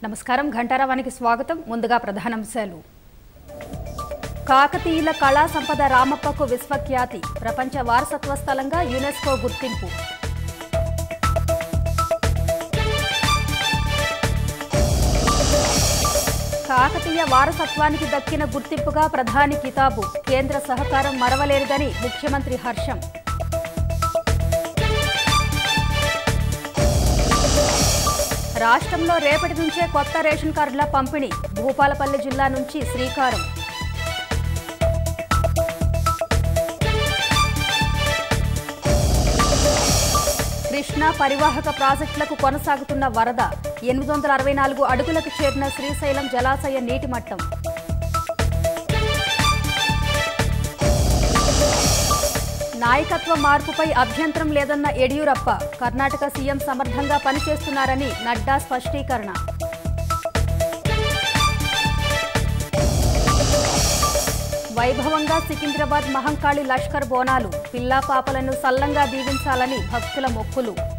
నమస్కారం ఘంటారావానికి స్వాగతం ముందుగా ప్రధానాంశాలు కాకతీయుల కళా సంపద రామప్పకు విశ్వఖ్యాతి ప్రపంచ వారసత్వ స్థలంగా యునెస్కో గుర్తింపు కాకతీయ వారసత్వానికి దక్కిన గుర్తింపుగా ప్రధాని కితాబు కేంద్ర సహకారం మరవలేనిదని ముఖ్యమంత్రి హర్షం రాష్ట్రంలో రేపటి నుంచే కొత్త రేషన్ కార్డుల పంపిణీ భూపాలపల్లి జిల్లా నుంచి శ్రీకారం కృష్ణా పరివాహక ప్రాజెక్టులకు కొనసాగుతున్న వరద ఎనిమిది వందల అరవై నాలుగు అడుగులకు చేరిన శ్రీశైలం జలాశయ నీటి మట్టం నాయకత్వ మార్పుపై అభ్యంతరం లేదన్న యడియూరప్ప కర్ణాటక సీఎం సమర్థంగా పనిచేస్తున్నారని నడ్డా స్పష్టీకరణ వైభవంగా సికింద్రాబాద్ మహంకాళి లష్కర్ బోనాలు పిల్లా పాపలను సల్లంగా దీవించాలని భక్తుల మొక్కులు